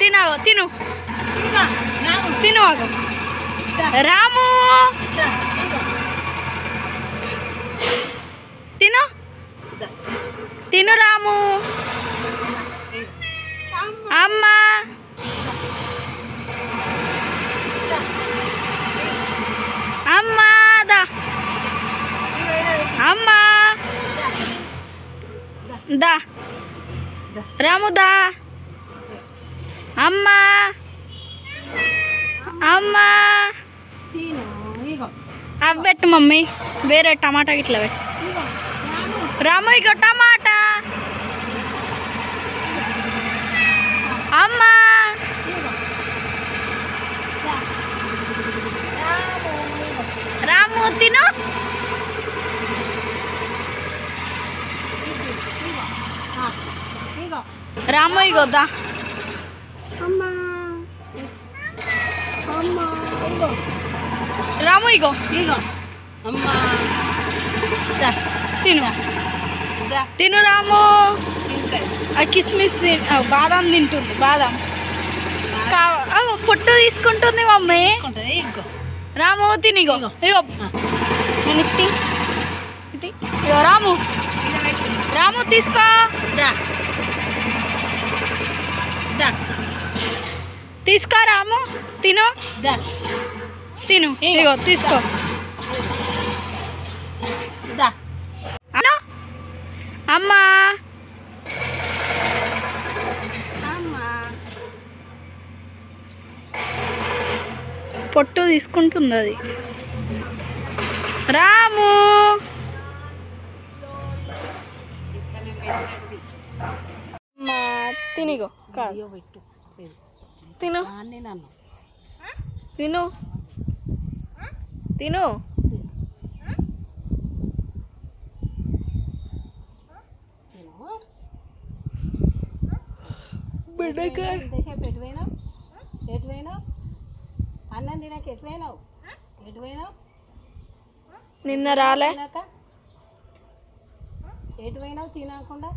తినాగో తిను తిను ఆగు. రాము తిను తిను రాము అమ్మ అమ్మ దా అమ్మ దా రాము దా అమ్మ అమ్మ అవి పెట్టు మమ్మీ వేరే టమాటా ఇట్లా పెట్టు రాము ఇగో టమాటా అమ్మ రాము తిను రాము ఇగో దా రాము ఇగో అమ్మా దా, తిను తిను రాము ఆ కిస్మిస్ తిన్- ఆ, బాదాం తింటుంది బాదాం కావ- అగో, పొట్టు తీసుకుంటుంది మమ్మీ కొంటది ఇగ్గో రాము తిని ఇగో ఇగో. ఇగో నేను ఇట్టి ఇట్టి ఇగో రాము రాము తీసుకో దా దా తీసుకో రాము తిను దా తిను ఇగో తీసుకో దా అను అమ్మా అమ్మా పొట్టు తీసుకుంటుంది అది రాము అమ్మా, తినిగో కాదు అయ్యో పెట్టు లేదు. తిను నాన్నే నన్ను తిను తిను తిను బిడ్డకాయ ఇంతసేపు ఎటు పోయినావు ఎటు పోయినావు అన్నం తినాక ఎటు పోయినావు ఎటు పోయినావు నిన్న రాలే తినాక ఎటు పోయినావు తినకుండా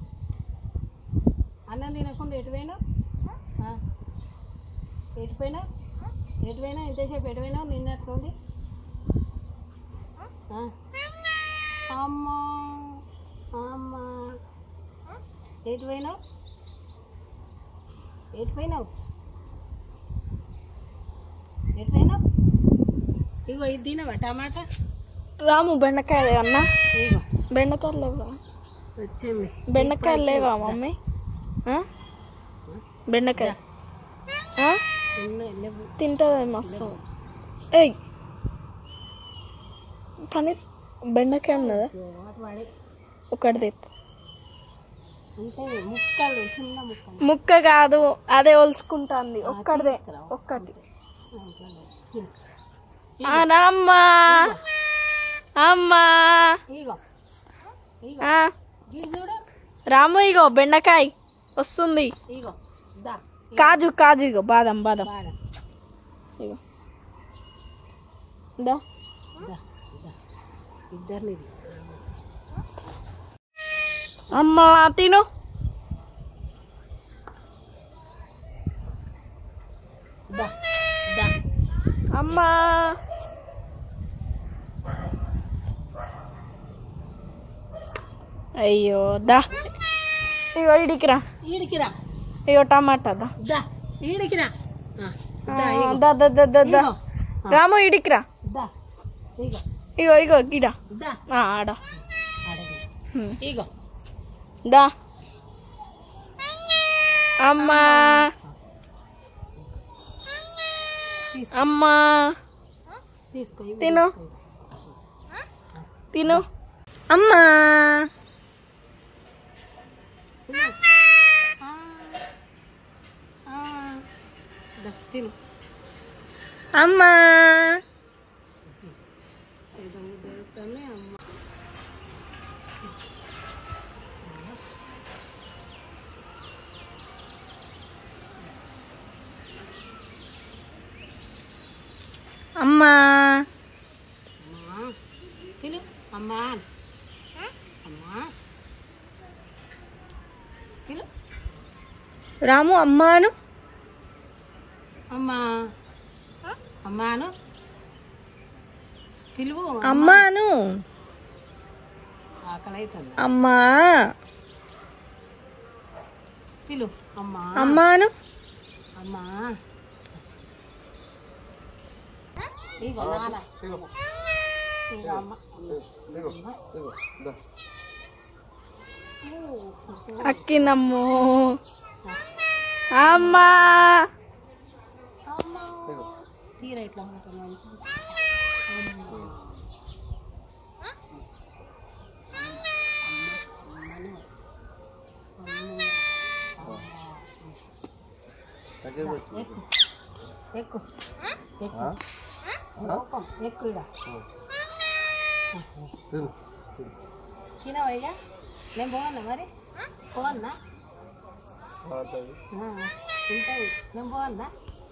అన్నం తినకుండా ఎటు పోయినావు ఆ. ఎటు పోయినావు ఎటు పోయినావు ఇంతసేపు ఎటు పోయినావు నిన్నట్లుండి ఆ. అమ్మా అమ్మా ఎటు పోయినావు ఎటు పోయినావు ఎటు పోయినావు ఇగో ఇది తినవా టమాటా రాము బెండకాయలు ఏమన్నా ఇగో బెండకాయలు లేవా వచ్చింది బెండకాయలు లేవా మమ్మీ ఆ? బెండకాయ ఆ? ఉన్నాయి, లేవు. తింటుంది మస్తు ఏయ్ పని బెండకాయ ఉన్నదా వాటి వాడి ఒకటి తెప్పు అంటే ముక్కలు చిన్న ముక్కలు ముక్క కాదు అదే ఒలుచుకుంటుంది ఒక్కటిదే ఒక్కటి తిను. ఆ, అమ్మా అమ్మా ఇగో ఇగో ఆ, గిడి చూడు రాము ఇగో బెండకాయ వస్తుంది ఇగో దా కాజు కాజు ఇగో బాదం బాదం బాగా ఇగో దా దా దా ఇద్దరిని అమ్మా తిను దా దా అమ్మా అయ్యో దా ఇగో ఇడికిరా ఈడికిరా ఇగో టమాటా దా దా ఈడికిరా ఆ, ఆ, దా ఇగో దా దా దా దా దా ఇగో రాము ఇడికిరా దా ఇగో ఇగో ఇగో గిడ దా ఆ, ఆడ అడగి హ్మ్. ఇగో దా అమ్మా తీసుకో అమ్మా తీసుకో ఇవి తిను తీసుకో. తిను అమ్మా తిను. ఆ, ఆ, దా, తిను అమ్మా ఏదో ముద్దవుతానే అమ్మ అమ్మా అమ్మా తిను అమ్మా అమ్మా తిను రాము అమ్మాను అమ్మా అమ్మాను పిలువు అమ్మాను ఆకలి అవుతుంది అమ్మా పిలు అమ్మా అమ్మాను అమ్మా ఇగో నాన్న ఇగో అమ్మ అక్కిందమ్మో అమ్మా తీర ఇట్లా ఉంటుంది మంచిగా ఎక్కు ఎక్కు ఎక్కు లోపం ఎక్కు ఇడ తినవా ఇక నేను పోవన్నా మరి పోవన్నా తింటావు నేను పోవన్నా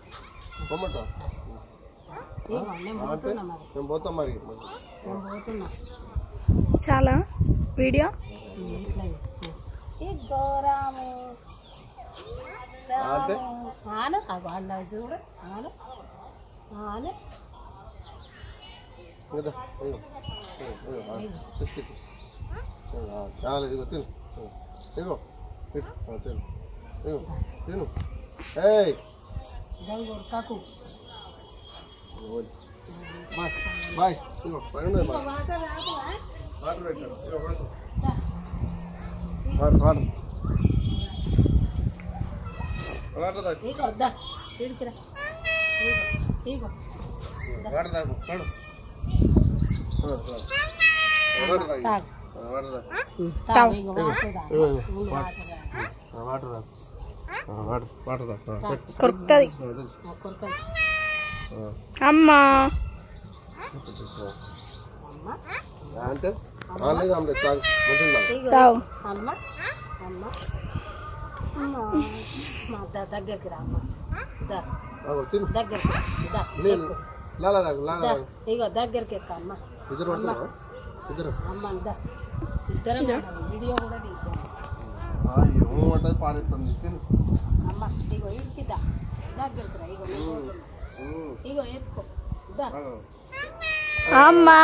ఇగో నేను పోతున్నా మరి నేను పోతాం మరి నేను పోతున్నా చాలా వీడియో ఇట్లా ఇగో రాము అంటే? రాము ఆను అగో అన్న చూడు ఆను ఆను కదా బిస్కెట్ చాలా ఇదిగో తిను ఇదిగో తిను ఆ, తిను ఇదిగో తిను ఏయ్ గంగూరు కాకు బాయ్ బాయ్ ఇదిగో పైన ఉన్నది బాయ్ వాటర్ రాకువా వాటర్ పెట్టాను ఇదిగో వాటర్ వాటర్ వాటర్ వాటర్ తాగు ఇగో వద్దా ఇడికిరా ఇగో ఇగో వాటర్ తాగు వాడు వాటర్ తాగు తాగు ఆ, వాటర్ తాగు తాగు ఇగో వాటర్ తాగు ఇదిగో ఇదిగో ముందు వాటర్ తాగు ఆ, వాటర్ తాగు ఆ, వాటర్ వాటర్ తాగు ఆ, పెట్టు. కొరుకుతుంది ఆ, తెలుసు. ఆ కొరకలు ఆ, అమ్మా పెట్టు. అమ్మ ఆ, అంటే ఆన్లైన్ ఆమ్లెట్ తాగు మంచిగా తాగు ఇగో తాగు అమ్మ అమ్మ అమ్మ మా ద- దగ్గరికి రా అమ్మ దా తాగు తిను దగ్గరికి రా. దా నేను ఎక్కు. లాలా తాగు లాలా దా తాగు ఇగో దగ్గరికి ఎక్క అమ్మ ఇద్దరు పడుతున్నావా ఇద్దరు అమ్మ దా ఇద్దరం ఉండాలి. వీడియో కూడా తీద్దాం ఏమంటది పారేస్తుంది తిను అమ్మ ఇగో ఇంటికి దా దగ్గరికి రా ఇగో నేను పోతున్నా. ఉమ్, ఇగో ఎత్తుకో దా తాగు. అమ్మా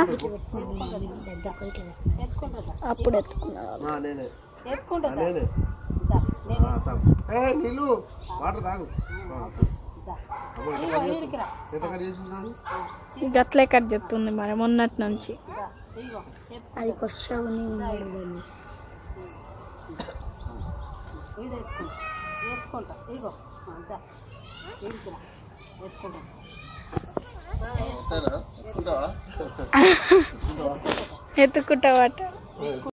ఎత్తుకుంటా దా. అప్పుడు ఎత్తుకున్నా ఆ, నేనే ఎత్తుకుంటా ఆ, దా. నేనే దా నేను ఆ, తాగు ఏ నీళ్ళు వాటర్ తాగు ఆ, దా అబ్బో, ఎంత ఇగో కట్ ఈడికి రా ఎంత కట్ చేసింది గట్లే కట్ చేస్తుంది మరి మొన్నటి నుంచి దా ఇగో ఎత్తుకో అది కొద్దిసేపు ఈడ ఎత్తుకుంటా ఎత్తుకుంటా ఇగో ఆ, దా ఈడికి రా ఎత్తుకుంటా అంతేనా ఉంటావా ఎత్తుకుంటావట ఏ,